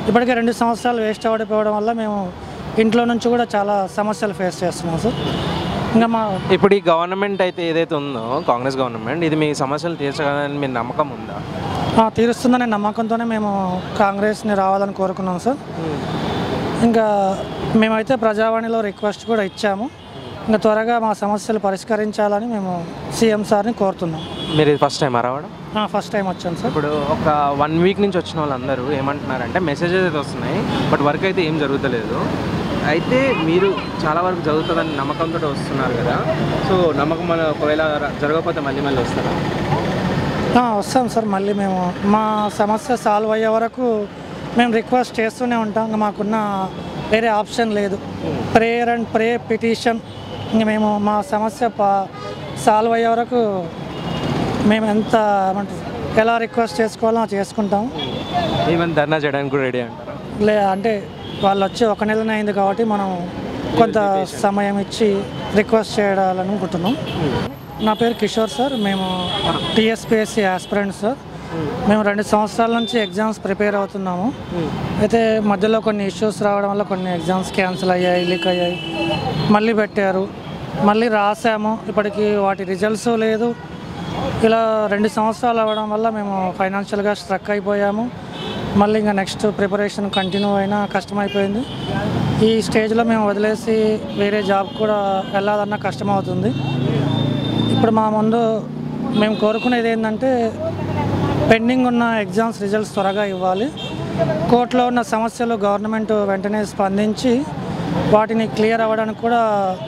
ఇప్పటికే రెండు సంవత్సరాలు వేస్ట్ అవ్వడిపోవడం వల్ల మేము ఇంట్లో నుంచి కూడా చాలా సమస్యలు ఫేస్ చేస్తున్నాం సార్ ఇంకా మా ఇప్పుడు ఈ గవర్నమెంట్ అయితే ఏదైతే ఉందో కాంగ్రెస్ గవర్నమెంట్ ఇది మీ సమస్యలు తీర్చగలని మీ నమ్మకం ఉందా ఆ, తీరుస్తుందనే నమ్మకంతోనే మేము కాంగ్రెస్ని రావాలని కోరుకున్నాం సార్ ఇంకా మేమైతే ప్రజావాణిలో రిక్వెస్ట్ కూడా ఇచ్చాము ఇంకా త్వరగా మా సమస్యలు పరిష్కరించాలని మేము సీఎం సార్ని కోరుతున్నాం మీరు ఇది ఫస్ట్ టైం రావడం ఫస్ట్ టైం వచ్చాను సార్ ఇప్పుడు ఒక వన్ వీక్ నుంచి వచ్చిన వాళ్ళందరూ ఏమంటున్నారంటే మెసేజెస్ అయితే వస్తున్నాయి బట్ వర్క్ అయితే ఏం జరుగుతలేదు అయితే మీరు చాలా వరకు జరుగుతుందని నమ్మకంతో వస్తున్నారు కదా సో నమ్మకం మన ఒకవేళ ర- జరగకపోతే మళ్ళీ మళ్ళీ వస్తారా ఆ, వస్తాం సార్ మళ్ళీ మేము మా సమస్య సాల్వ్ అయ్యే వరకు మేము రిక్వెస్ట్ చేస్తూనే ఉంటాం ఇంకా మాకున్న వేరే ఆప్షన్ లేదు ప్రేయర్ అండ్ ప్రే పిటిషన్ ఇంక మేము మా సమస్య పా సాల్వ్ అయ్యే వరకు మేము ఎంత ఏమంటారు ఎలా రిక్వెస్ట్ చేసుకోవాలో అలా చేసుకుంటాం ఏమైనా ధర్నా చేయడానికి కూడా రెడీ అంటారా లే అంటే వాళ్ళు వచ్చి ఒక నెలనే అయింది కాబట్టి మనం కొంత సమయం ఇచ్చి రిక్వెస్ట్ చేయాలని అనుకుంటున్నాం నా పేరు కిషోర్ సార్ మేము టీఎస్పిఎస్సి ఆస్పిరెంట్ సార్ మేము రెండు సంవత్సరాల నుంచి ఎగ్జామ్స్ ప్రిపేర్ అవుతున్నాము అయితే మధ్యలో కొన్ని ఇష్యూస్ రావడం వల్ల కొన్ని ఎగ్జామ్స్ క్యాన్సిల్ అయ్యాయి లీక్ అయ్యాయి మళ్ళీ పెట్టారు మళ్ళీ రాసాము ఇప్పటికి వాటి రిజల్ట్స్ లేదు ఇలా రెండు సంవత్సరాలు అవ్వడం వల్ల మేము ఫైనాన్షియల్గా స్ట్రక్ అయిపోయాము మళ్ళీ ఇంకా నెక్స్ట్ ప్రిపరేషన్ కంటిన్యూ అయినా కష్టమైపోయింది ఈ స్టేజ్లో మేము వదిలేసి వేరే జాబ్ కూడా వెళ్ళాలన్నా కష్టమవుతుంది ఇప్పుడు మా ముందు మేము కోరుకునేది ఏంటంటే పెండింగ్ ఉన్న ఎగ్జామ్స్ రిజల్ట్స్ త్వరగా ఇవ్వాలి కోర్టులో ఉన్న సమస్యలు గవర్నమెంట్ వెంటనే స్పందించి వాటిని క్లియర్ అవ్వడానికి కూడా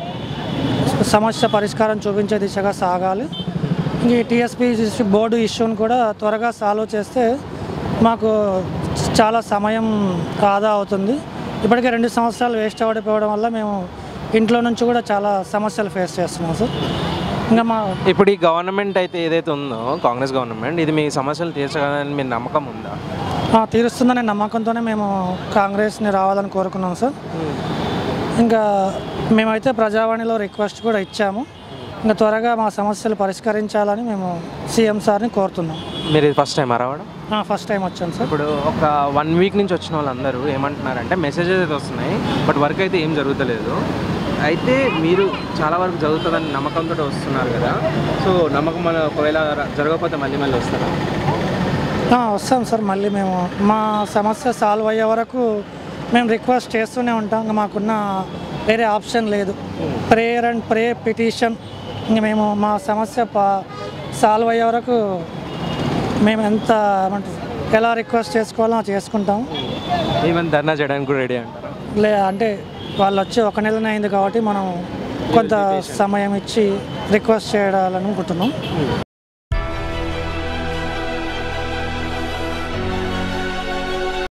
సమస్య పరిష్కారం చూపించే దిశగా సాగాలి ఇంక ఈ టీఎస్పీ బోర్డు ఇష్యూని కూడా త్వరగా సాల్వ్ చేస్తే మాకు చాలా సమయం ఆదా అవుతుంది ఇప్పటికే రెండు సంవత్సరాలు వేస్ట్ అవ్వడిపోవడం వల్ల మేము ఇంట్లో నుంచి కూడా చాలా సమస్యలు ఫేస్ చేస్తున్నాం సార్ ఇంకా మా ఇప్పుడు ఈ గవర్నమెంట్ అయితే ఏదైతే ఉందో కాంగ్రెస్ గవర్నమెంట్ ఇది మీ సమస్యలు తీర్చగలని మీ నమ్మకం ఉందా ఆ, తీరుస్తుందనే నమ్మకంతోనే మేము కాంగ్రెస్ని రావాలని కోరుకున్నాం సార్ ఇంకా మేమైతే ప్రజావాణిలో రిక్వెస్ట్ కూడా ఇచ్చాము ఇంకా త్వరగా మా సమస్యలు పరిష్కరించాలని మేము సీఎం సార్ని కోరుతున్నాం మీరు ఇది ఫస్ట్ టైం రావడం ఫస్ట్ టైం వచ్చాను సార్ ఇప్పుడు ఒక వన్ వీక్ నుంచి వచ్చిన వాళ్ళందరూ ఏమంటున్నారంటే మెసేజెస్ అయితే వస్తున్నాయి బట్ వర్క్ అయితే ఏం జరుగుతలేదు అయితే మీరు చాలా వరకు జరుగుతుందని నమ్మకంతో వస్తున్నారు కదా సో నమ్మకం మన ఒకవేళ ర- జరగకపోతే మళ్ళీ మళ్ళీ వస్తారా ఆ, వస్తాం సార్ మళ్ళీ మేము మా సమస్య సాల్వ్ అయ్యే వరకు మేము రిక్వెస్ట్ చేస్తూనే ఉంటాం ఇంకా మాకున్న వేరే ఆప్షన్ లేదు ప్రేయర్ అండ్ ప్రే పిటిషన్ ఇంక మేము మా సమస్య పా సాల్వ్ అయ్యే వరకు మేము ఎంత ఏమంటారు ఎలా రిక్వెస్ట్ చేసుకోవాలో అలా చేసుకుంటాం ఏమైనా ధర్నా చేయడానికి కూడా రెడీ అంటారా లే అంటే వాళ్ళు వచ్చి ఒక నెలనే అయింది కాబట్టి మనం కొంత సమయం ఇచ్చి రిక్వెస్ట్ చేయాలని అనుకుంటున్నాం